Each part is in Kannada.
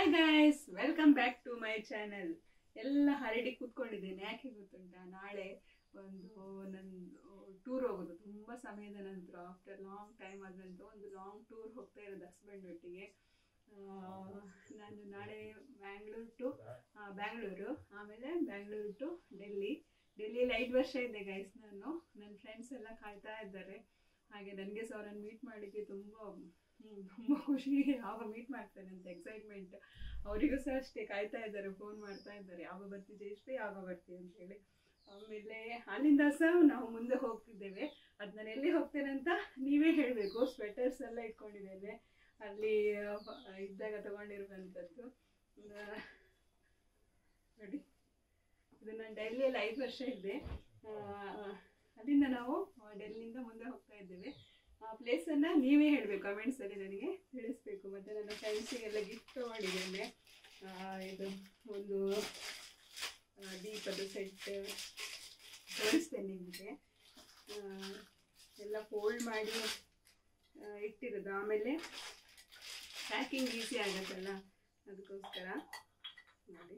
Hi guys welcome back to my channel ಎಲ್ಲ ಹರಡಿ ಕೂತ್ಕೊಂಡಿದ್ದೇನೆ ಯಾಕೆ ಗೊತ್ತುಂಟಾ ನಾಳೆ ಒಂದು ನಂದು ಟೂರ್ ಹೋಗೋದು ತುಂಬ ಸಮಯದ ನಂತರ ಆಫ್ಟರ್ ಲಾಂಗ್ ಟೈಮ್ ಆದ ನಂತರ ಒಂದು ಲಾಂಗ್ ಟೂರ್ ಹೋಗ್ತಾ ಇರೋದು ಹಸ್ಬೆಂಡ್ ಒಟ್ಟಿಗೆ ಆ, ನಾನು ನಾಳೆ ಬ್ಯಾಂಗ್ಳೂರು ಟು ಬ್ಯಾಂಗ್ಳೂರು ಆಮೇಲೆ ಬ್ಯಾಂಗ್ಳೂರು ಟು ಡೆಲ್ಲಿ ಡೆಲ್ಲಿಯಲ್ಲಿ ಐದು ವರ್ಷ ಇದೆ ಗೈಸ್ ನಾನು ನನ್ನ ಫ್ರೆಂಡ್ಸ್ ಎಲ್ಲ ಕಾಯ್ತಾ ಇದ್ದಾರೆ ಹಾಗೆ ನನಗೆ ಸಹ ಅವರನ್ನು ಮೀಟ್ ಮಾಡಲಿಕ್ಕೆ ತುಂಬ ಹ್ಮ್, ತುಂಬ ಖುಷಿ ಯಾವಾಗ ಮೀಟ್ ಮಾಡ್ತೇನೆ ಅಂತ ಎಕ್ಸೈಟ್ಮೆಂಟ್ ಅವರಿಗೂ ಸಹ ಅಷ್ಟೇ ಕಾಯ್ತಾ ಇದ್ದಾರೆ ಫೋನ್ ಮಾಡ್ತಾ ಇದ್ದಾರೆ ಯಾವಾಗ ಬರ್ತಿದ್ದೆ ಇಷ್ಟೇ ಯಾವಾಗ ಬರ್ತೀವಿ ಅಂತ ಹೇಳಿ ಆಮೇಲೆ ಅಲ್ಲಿಂದ ಸಹ ನಾವು ಮುಂದೆ ಹೋಗ್ತಿದ್ದೇವೆ ಅದು ನಾನು ಎಲ್ಲಿ ಹೋಗ್ತೇನೆ ಅಂತ ನೀವೇ ಹೇಳಬೇಕು ಸ್ವೆಟರ್ಸ್ ಎಲ್ಲ ಇಟ್ಕೊಂಡಿದ್ದೇನೆ ಅಲ್ಲಿ ಆ, ಇದ್ದಾಗ ತಗೊಂಡಿರುವಂಥದ್ದು ಆ, ನೋಡಿ ಇದು ನಾನು ಡೆಲ್ಲಿಯಲ್ಲಿ ಐದು ವರ್ಷ ಇದ್ದೆ ಆ, ಅಲ್ಲಿಂದ ನಾವು ಆ, ಡೆಲ್ಲಿಯಿಂದ ಮುಂದೆ ಹೋಗ್ತಾ ಇದ್ದೇವೆ ಆ ಪ್ಲೇಸನ್ನು ನೀವೇ ಹೇಳಬೇಕು ಕಮೆಂಟ್ಸಲ್ಲಿ ನನಗೆ ತಿಳಿಸ್ಬೇಕು ಮತ್ತು ನನ್ನ ಫ್ರೆಂಡ್ಸಿಗೆಲ್ಲ ಗಿಫ್ಟ್ ತಗೊಂಡಿದ್ದೇನೆ ಆ, ಇದು ಒಂದು ಆ, ದೀಪದ ಸೆಟ್ ತೋರಿಸ್ತೇನೆ ನಿಮಗೆ ಆ, ಎಲ್ಲ ಫೋಲ್ಡ್ ಮಾಡಿ ಆ, ಇಟ್ಟಿರೋದು ಆಮೇಲೆ ಪ್ಯಾಕಿಂಗ್ ಈಸಿ ಆಗುತ್ತಲ್ಲ ಅದಕ್ಕೋಸ್ಕರ ನೋಡಿ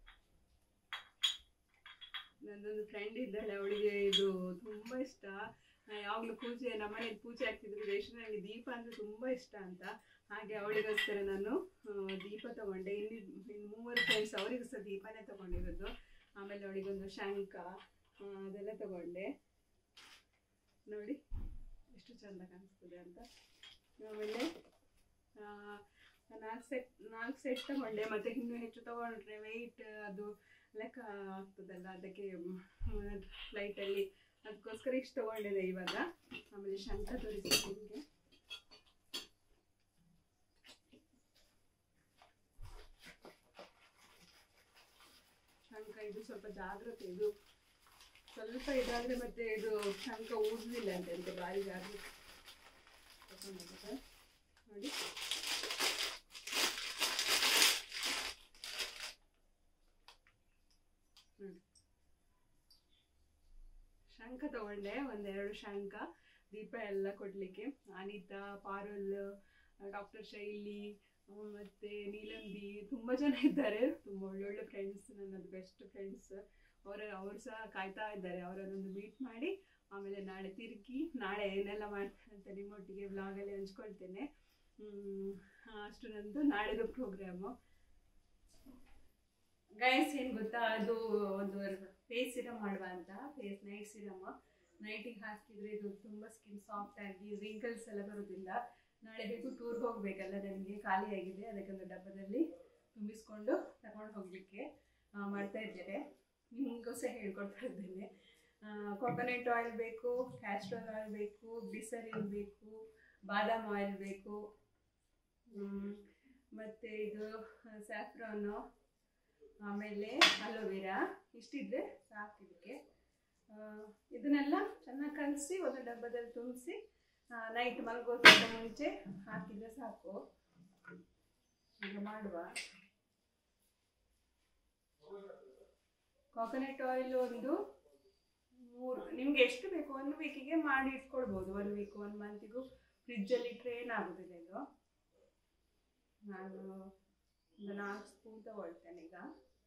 ನನ್ನೊಂದು ಫ್ರೆಂಡ್ ಇದ್ದಾಳೆ ಅವಳಿಗೆ ಇದು ತುಂಬ ಇಷ್ಟ ಯಾವಾಗಲೂ ಪೂಜೆ ನಮ್ಮನೇಲಿ ಪೂಜೆ ಆಗ್ತಿದ್ರು ರೇಷನ್ ನನಗೆ ದೀಪ ಅಂದರೆ ತುಂಬ ಇಷ್ಟ ಅಂತ ಹಾಗೆ ಅವಳಿಗೋಸ್ಕರ ನಾನು ಆ, ದೀಪ ತಗೊಂಡೆ ಇಲ್ಲಿ ಇನ್ನು ಮೂವರು ಫ್ರೆಂಡ್ಸ್ ಅವರಿಗೂ ಸಹ ದೀಪನೇ ತಗೊಂಡಿರೋದು ಆಮೇಲೆ ಅವಳಿಗೊಂದು ಶಂಖ ಆ, ಅದೆಲ್ಲ ತಗೊಂಡೆ ನೋಡಿ ಎಷ್ಟು ಚಂದ ಕಾಣಿಸ್ತದೆ ಅಂತ ಆಮೇಲೆ ನಾಲ್ಕು ಸೆಟ್ ನಾಲ್ಕು ಸೆಟ್ ತಗೊಂಡೆ ಮತ್ತು ಇನ್ನೂ ಹೆಚ್ಚು ತಗೊಂಡ್ರೆ ವೆಯ್ಟ್ ಅದು ಲೆಕ್ಕ ಆಗ್ತದಲ್ಲ ಅದಕ್ಕೆ ಫ್ಲೈಟಲ್ಲಿ ಅದಕ್ಕೋಸ್ಕರ ಇಷ್ಟು ತಗೊಂಡಿದೆ ಇವಾಗ ಆಮೇಲೆ ಶಂಖ ತೋರಿಸ್ತೀನಿ ನಿಮಗೆ ಶಂಖ ಇದು ಸ್ವಲ್ಪ ಜಾಗ್ರತೆ ಇದು ಸ್ವಲ್ಪ ಇದಾದ್ರೆ ಮತ್ತೆ ಇದು ಶಂಖ ಊದುದಿಲ್ಲ ಅಂತ ಅಂತ ಭಾರಿ ಜಾಗ್ರತೆ ತಗೊಂಡಿದ್ದಾರೆ. ನೋಡಿ ಹ್ಮ್. ಶಂಖ ತಗೊಂಡೆ ಒಂದೆರಡು ಶಂಖ ದೀಪ ಎಲ್ಲ ಕೊಡ್ಲಿಕ್ಕೆ ಅನಿತಾ ಪಾರುಲ್ ಡಾಕ್ಟರ್ ಶೈಲಿ ಆ, ಮತ್ತೆ ನೀಲಂಬಿ ತುಂಬ ಜನ ಇದ್ದಾರೆ ತುಂಬ ಒಳ್ಳೊಳ್ಳೆ ಫ್ರೆಂಡ್ಸ್ ನನ್ನದು ಬೆಸ್ಟ್ ಫ್ರೆಂಡ್ಸ್ ಅವರ ಅವರು ಸಹ ಕಾಯ್ತಾ ಇದ್ದಾರೆ ಅವರನ್ನೊಂದು ಮೀಟ್ ಮಾಡಿ ಆಮೇಲೆ ನಾಳೆ ತಿರುಗಿ ನಾಳೆ ಏನೆಲ್ಲ ಮಾಡ್ತೇನೆ ಅಂತ ನಿಮ್ಮೊಟ್ಟಿಗೆ ವ್ಲಾಗಲ್ಲಿ ಹಂಚ್ಕೊಳ್ತೇನೆ ಹ್ಮ್, ಅಷ್ಟು ನಂದು ನಾಳೆದು ಪ್ರೋಗ್ರಾಮು ಗೈಸ್ ಏನು ಗೊತ್ತಾ ಅದು ಒಂದು ಫೇಸ್ ಸಿರಮ್ ಮಾಡುವ ಅಂತ ಫೇಸ್ ನೈಟ್ ಸಿರಮ್ ನೈಟಿಗೆ ಹಾಕಿದ್ರೆ ಇದು ತುಂಬ ಸ್ಕಿನ್ ಸಾಫ್ಟ್ ಆಗಿ ರಿಂಕಲ್ಸ್ ಎಲ್ಲ ಬರೋದಿಲ್ಲ ನಾಳೆ ಹೇಗೂ ಟೂರ್ ಹೋಗಬೇಕಲ್ಲ ನನಗೆ ಖಾಲಿಯಾಗಿದೆ ಅದಕ್ಕೊಂದು ಡಬ್ಬದಲ್ಲಿ ತುಂಬಿಸ್ಕೊಂಡು ತಗೊಂಡು ಹೋಗಲಿಕ್ಕೆ ಮಾಡ್ತಾ ಇದ್ದೇನೆ ನಿಮಗೂ ಸಹ ಹೇಳ್ಕೊಡ್ತಾ ಇದ್ದೇನೆ ಕೊಕೊನೆಟ್ ಆಯಿಲ್ ಬೇಕು ಕ್ಯಾಸ್ಟ್ರೋಲ್ ಆಯಿಲ್ ಬೇಕು ಗ್ಲಿಸರಿನ್ ಬೇಕು ಬಾದಾಮ್ ಆಯಿಲ್ ಬೇಕು ಹ್ಮ್, ಮತ್ತೆ ಇದು ಸ್ಯಾಫ್ರಾನು ಆಮೇಲೆ ಅಲೋವೆರಾ ಇಷ್ಟಿದ್ರೆ ಸಾಕು ಇದಕ್ಕೆ ಆ, ಇದನ್ನೆಲ್ಲ ಚೆನ್ನಾಗಿ ಕಲಸಿ ಒಂದು ಡಬ್ಬದಲ್ಲಿ ತುಂಬಿಸಿ ನೈಟ್ ಮಲಗೋದಕ್ಕಿಂತ ಮುಂಚೆ ಹಾಕಿದ್ರೆ ಸಾಕು ಈಗ ಮಾಡುವ ಕೋಕೋನಟ್ ಆಯಿಲ್ ಒಂದು ಮೂರು ನಿಮ್ಗೆ ಎಷ್ಟು ಬೇಕು ಒಂದು ವೀಕಿಗೆ ಮಾಡಿ ಇಟ್ಕೊಳ್ಬೋದು ಒನ್ ವೀಕ್ ಒನ್ ಮಂತಿಗೂ ಫ್ರಿಜ್ಜಲ್ಲಿ ಇಟ್ಟರೆ ಏನಾಗೋದಿಲ್ಲ ಇದು ನಾನು ಒಂದು ನಾಲ್ಕು ಸ್ಪೂನ್ ತಗೊಳ್ತೇನೆ ಈಗ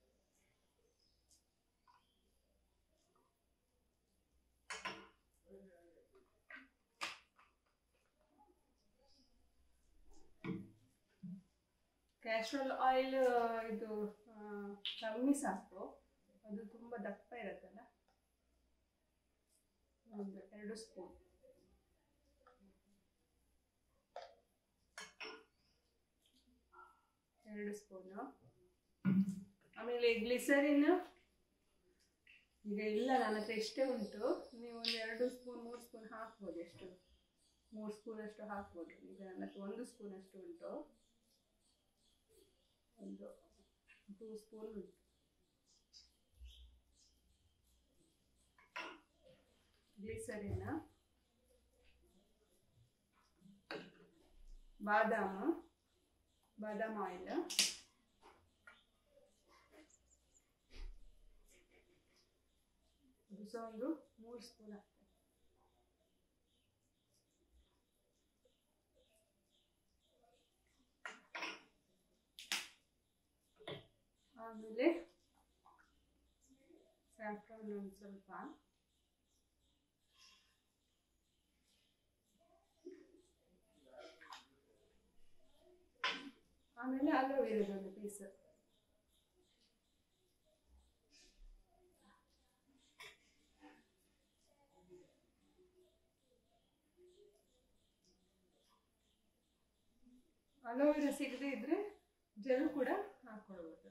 ಕ್ಯಾಸ್ಟ್ರೋಲ್ ಆಯಿಲ್ ಇದು ಆ, ಕಮ್ಮಿ ಸಾಕು ಅದು ತುಂಬ ದಪ್ಪ ಇರುತ್ತಲ್ಲ ಒಂದು ಎರಡು ಸ್ಪೂನ್ ಎರಡು ಸ್ಪೂನು ಆಮೇಲೆ ಗ್ಲಿಸರಿನ್ ಈಗ ಇಲ್ಲ ನನ್ನ ಹತ್ರ ಎಷ್ಟೇ ಉಂಟು ನೀವು ಒಂದು ಎರಡು ಸ್ಪೂನ್ ಮೂರು ಸ್ಪೂನ್ ಹಾಕ್ಬೋದು ಎಷ್ಟು ಮೂರು ಸ್ಪೂನ್ ಅಷ್ಟು ಹಾಕ್ಬೋದು ಈಗ ನನ್ನ ಹತ್ರ ಒಂದು ಸ್ಪೂನ್ ಅಷ್ಟು ಉಂಟು ಒಂದು ಟೂ ಸ್ಪೂನ್ ಉಂಟು ಗ್ಲಿಸರಿನ ಬಾದಾಮ ಬಾದಾಮ್ ಆಯಿಲ್ ಇದು ಸಹ ಒಂದು ಮೂರು ಸ್ಪೂನ್ ಹಾಕ್ತೇನೆ ಆಮೇಲೆ ಸ್ಯಾಫ್ರಾನ್ ಒಂದು ಸ್ವಲ್ಪ ಆಮೇಲೆ ಅಲೋವೆರಾ ಒಂದು ಪೀಸ್ ಅಲೋವೆರಾ ಸಿಗದೆ ಇದ್ರೆ ಜೆಲ್ ಕೂಡ ಹಾಕೊಳ್ಬೋದು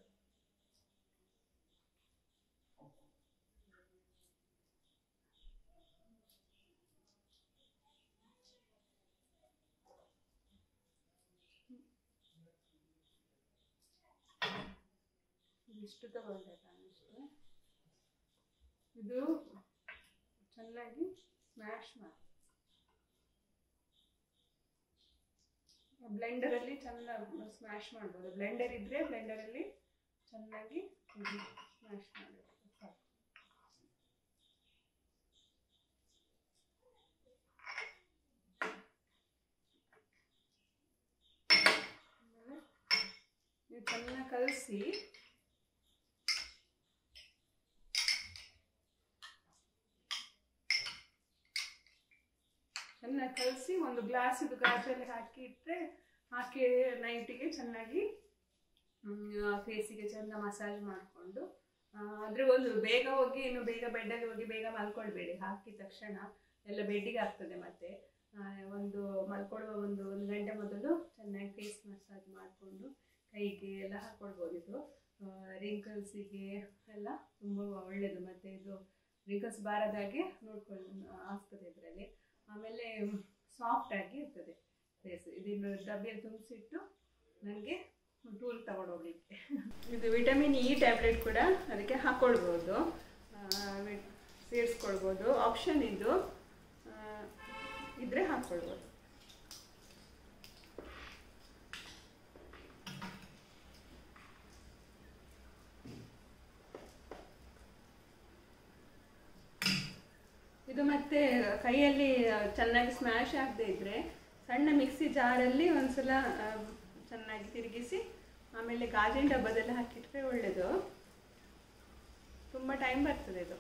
ಇಷ್ಟು ತಗೊಂಡೆ ನಾನಿಷ್ಟು ಇದು ಚೆನ್ನಾಗಿ ಸ್ಮ್ಯಾಶ್ ಮಾಡಿ ಬ್ಲೆಂಡರಲ್ಲಿ ಚೆನ್ನಾಗಿ ಸ್ಮ್ಯಾಶ್ ಮಾಡ್ಬೋದು ಬ್ಲೆಂಡರ್ ಇದ್ದರೆ ಬ್ಲೆಂಡರಲ್ಲಿ ಚೆನ್ನಾಗಿ ಸ್ಮ್ಯಾಶ್ ಮಾಡಬೇಕು ಸಾಕು ಆಮೇಲೆ ನೀವು ಚೆನ್ನಾಗಿ ಕಲಸಿ ಚೆನ್ನಾಗಿ ಕಲಸಿ ಒಂದು ಗ್ಲಾಸಿದು ಗಾಜಲ್ಲಿ ಹಾಕಿ ಇಟ್ಟರೆ ಹಾಕಿ ನೈಟಿಗೆ ಚೆನ್ನಾಗಿ ಫೇಸಿಗೆ ಚೆಂದ ಮಸಾಜ್ ಮಾಡಿಕೊಂಡು ಆದರೆ ಒಂದು ಬೇಗ ಹೋಗಿ ಇನ್ನು ಬೇಗ ಬೆಡ್ಡಲ್ಲಿ ಹೋಗಿ ಬೇಗ ಮಲ್ಕೊಳ್ಬೇಡಿ ಹಾಕಿದ ತಕ್ಷಣ ಎಲ್ಲ ಬೆಡ್ಡಿಗೆ ಆಗ್ತದೆ ಮತ್ತೆ ಆ, ಒಂದು ಮಲ್ಕೊಳ್ಳುವ ಒಂದು ಒಂದು ಗಂಟೆ ಮೊದಲು ಚೆನ್ನಾಗಿ ಫೇಸ್ ಮಸಾಜ್ ಮಾಡಿಕೊಂಡು ಕೈಗೆ ಎಲ್ಲ ಹಾಕ್ಕೊಳ್ಬೋದು ಇದು ರಿಂಕಲ್ಸಿಗೆ ಎಲ್ಲ ತುಂಬ ಒಳ್ಳೆಯದು ಮತ್ತು ಇದು ರಿಂಕಲ್ಸ್ ಬಾರದಾಗೆ ನೋಡ್ಕೊಂಡು ಆಗ್ತದೆ ಇದರಲ್ಲಿ ಆಮೇಲೆ ಸಾಫ್ಟ್ ಆಗಿ ಇರ್ತದೆ ಫೇಸ್ ಇದನ್ನು ಡಬ್ಬಿಯಲ್ಲಿ ತುಂಬಿಸಿಟ್ಟು ನನಗೆ ಟೂಲ್ ತಗೊಂಡೋಗ್ಲಿಕ್ಕೆ ಇದು ವಿಟಮಿನ್ ಇ ಟ್ಯಾಬ್ಲೆಟ್ ಕೂಡ ಅದಕ್ಕೆ ಹಾಕ್ಕೊಳ್ಬೋದು ಆ, ವಿ- ಸೇರಿಸ್ಕೊಳ್ಬೋದು ಆಪ್ಷನ್ ಇದು ಆ, ಇದ್ರೆ ಹಾಕ್ಕೊಳ್ಬೋದು ಇದು ಮತ್ತೆ ಕೈಯಲ್ಲಿ ಚೆನ್ನಾಗಿ ಸ್ಮ್ಯಾಶ್ ಆಗದೆ ಇದ್ರೆ ಸಣ್ಣ ಮಿಕ್ಸಿ ಜಾರಲ್ಲಿ ಒಂದ್ಸಲ ಆ, ಚೆನ್ನಾಗಿ ತಿರುಗಿಸಿ ಆಮೇಲೆ ಗಾಜಿನ ಡಬ್ಬದಲ್ಲಿ ಹಾಕಿಟ್ರೆ ಒಳ್ಳೆಯದು ತುಂಬ ಟೈಮ್ ಬರ್ತದೆ ಇದು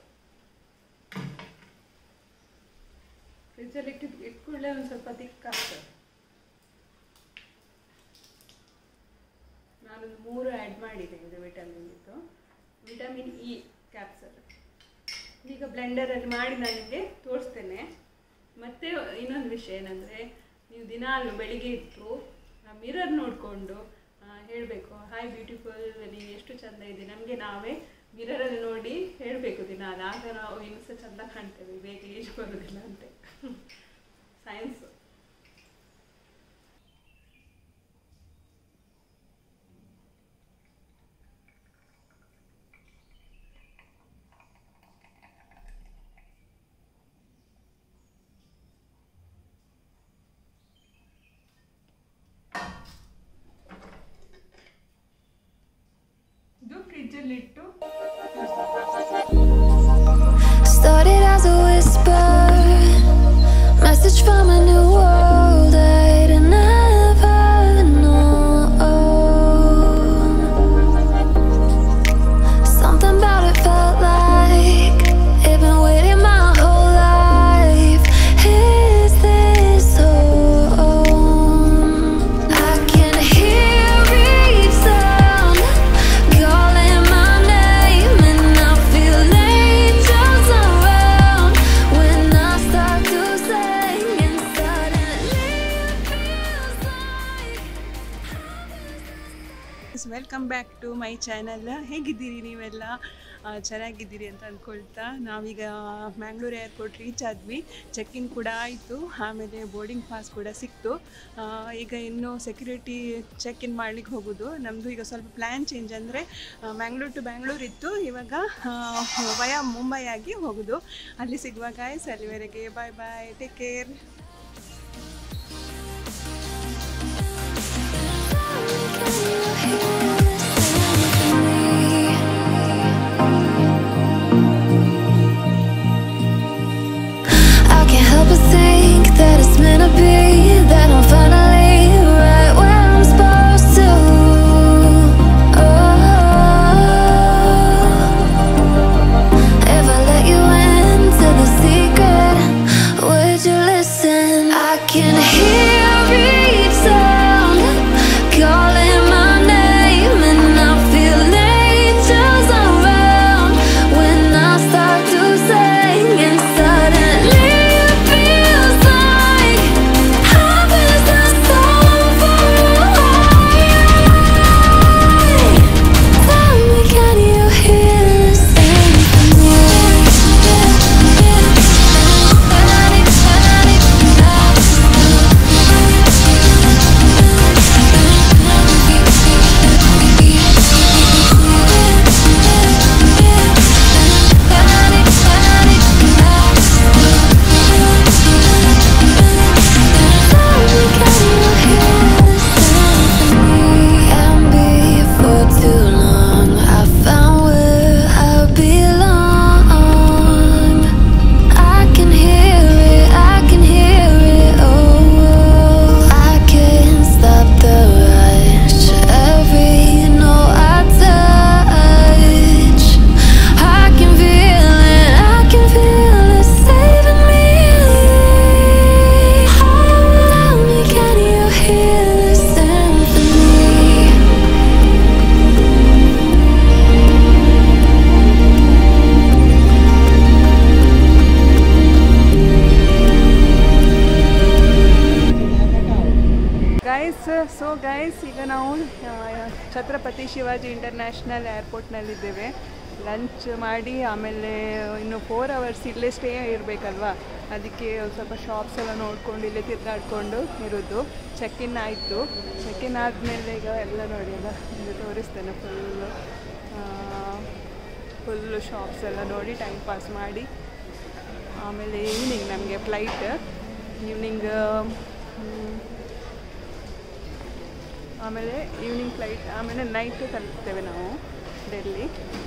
ಫ್ರಿಜ್ಜಲ್ಲಿ ಇಟ್ಟು ಇಟ್ಕೊಳ್ಳೆ ಒಂದು ಸ್ವಲ್ಪ ತಿಕ್ಕಾಗ್ತದೆ ನಾನೊಂದು ಮೂರು ಆ್ಯಡ್ ಮಾಡಿದ್ದೇನೆ ಇದು ವಿಟಮಿನ್ ಇದು ವಿಟಮಿನ್ ಇ ಕ್ಯಾಪ್ಸಲ್ ಈಗ ಬ್ಲೆಂಡರಲ್ಲಿ ಮಾಡಿ ನನಗೆ ತೋರಿಸ್ತೇನೆ ಮತ್ತು ಇನ್ನೊಂದು ವಿಷಯ ಏನಂದರೆ ನೀವು ದಿನಾಲು ಬೆಳಿಗ್ಗೆ ಇಟ್ಟು ಮಿರರ್ ನೋಡಿಕೊಂಡು ಹೇಳಬೇಕು ಹಾಯ್ ಬ್ಯೂಟಿಫುಲ್ ನೀವು ಎಷ್ಟು ಚಂದ ಇದೆ ನಮಗೆ ನಾವೇ ಮಿರರಲ್ಲಿ ನೋಡಿ ಹೇಳಬೇಕು ದಿನಾಲು ಆಗ ನಾವು ಇನ್ನೂ ಸಹ ಚಂದ ಕಾಣ್ತೇವೆ ಬೇಗ ಏಜ್ ಬರೋದಿಲ್ಲ ಅಂತೆ ಸೈನ್ಸು ಇದು ಫ್ರಿಜ್ಜಲ್ಲಿಟ್ಟು Started as a whisper, message from a new world I'd never known. Something about it felt like it'd been waiting my whole life. Is this home? I can hear each sound calling my name, and I feel angels around when I start to sing, and suddenly it feels like. Welcome back to my channel ಹೇಗಿದ್ದೀರಿ ನೀವೆಲ್ಲ ಆ, ಚೆನ್ನಾಗಿದ್ದೀರಿ ಅಂತ ಅಂದ್ಕೊಳ್ತಾ ನಾವೀಗ ಮ್ಯಾಂಗ್ಳೂರ್ ಏರ್ಪೋರ್ಟ್ ರೀಚ್ ಆದ್ವಿ ಚೆಕ್ ಇನ್ ಕೂಡ ಆಯಿತು ಆಮೇಲೆ ಬೋರ್ಡಿಂಗ್ ಪಾಸ್ ಕೂಡ ಸಿಕ್ತು ಆ, ಈಗ ಇನ್ನು ಸೆಕ್ಯೂರಿಟಿ ಚೆಕ್ ಇನ್ ಮಾಡ್ಲಿಕ್ಕೆ ಹೋಗೋದು ನಮ್ಮದು ಈಗ ಸ್ವಲ್ಪ ಪ್ಲ್ಯಾನ್ ಚೇಂಜ್ ಅಂದರೆ ಮ್ಯಾಂಗ್ಳೂರ್ ಟು ಬ್ಯಾಂಗ್ಳೂರ್ ಇತ್ತು ಇವಾಗ ವಯ ಮುಂಬೈ ಆಗಿ ಹೋಗೋದು ಅಲ್ಲಿ ಸಿಗುವ ಗಾಯ್ಸ್ ಅಲ್ಲಿವರೆಗೆ bye bye take care I can't help but think that it's meant to be That I'm finally right where I'm supposed to Oh, ಈಗ ನಾವು ಆ, ಛತ್ರಪತಿ ಶಿವಾಜಿ ಇಂಟರ್ನ್ಯಾಷನಲ್ ಏರ್ಪೋರ್ಟ್ನಲ್ಲಿದ್ದೇವೆ ಲಂಚ್ ಮಾಡಿ ಆಮೇಲೆ ಇನ್ನು ಫೋರ್ ಅವರ್ಸ್ ಇಲ್ಲೇ ಸ್ಟೇ ಇರಬೇಕಲ್ವಾ ಅದಕ್ಕೆ ಒಂದ್ ಸ್ವಲ್ಪ ಶಾಪ್ಸ್ ಎಲ್ಲ ನೋಡ್ಕೊಂಡು ಇಲ್ಲೇ ತಿರುಗಾಡ್ಕೊಂಡು ಇರೋದು ಚೆಕ್ ಇನ್ ಆಯಿತು ಚೆಕ್ ಇನ್ ಆದಮೇಲೆ ಈಗ ಎಲ್ಲ ನೋಡಿ ಎಲ್ಲ ನಿಮಗೆ ತೋರಿಸ್ತೇನೆ ಫುಲ್ಲು ಫುಲ್ಲು ಶಾಪ್ಸ್ ಎಲ್ಲ ನೋಡಿ ಟೈಮ್ ಪಾಸ್ ಮಾಡಿ ಆಮೇಲೆ ಈವ್ನಿಂಗ್ ನಮಗೆ ಫ್ಲೈಟ್ ಈವ್ನಿಂಗ್ ಆಮೇಲೆ ಈವ್ನಿಂಗ್ ಫ್ಲೈಟ್ ಆಮೇಲೆ ನೈಟ್ ತಲುಪ್ತೇವೆ ನಾವು Delhi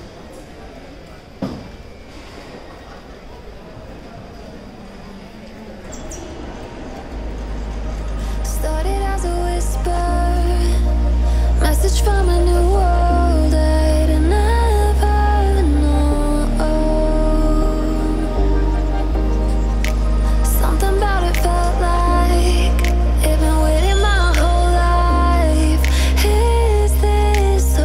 Started as a whisper, message from a new world I'd never known. Something about it felt like it'd been waiting my whole life. Is this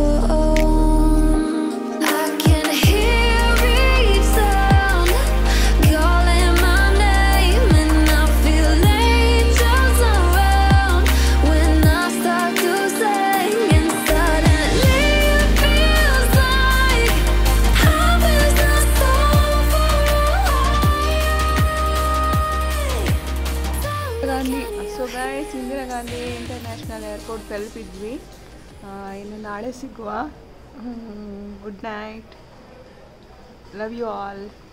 home? I can hear each sound calling my name, and I feel angels around when I start to sing. And suddenly it feels like heaven's not so Gandhi so guys Indira Gandhi international airport ತಲುಪಿದ್ವಿ ಆ, ಇನ್ನು ನಾಳೆ ಸಿಗುವ good night love you all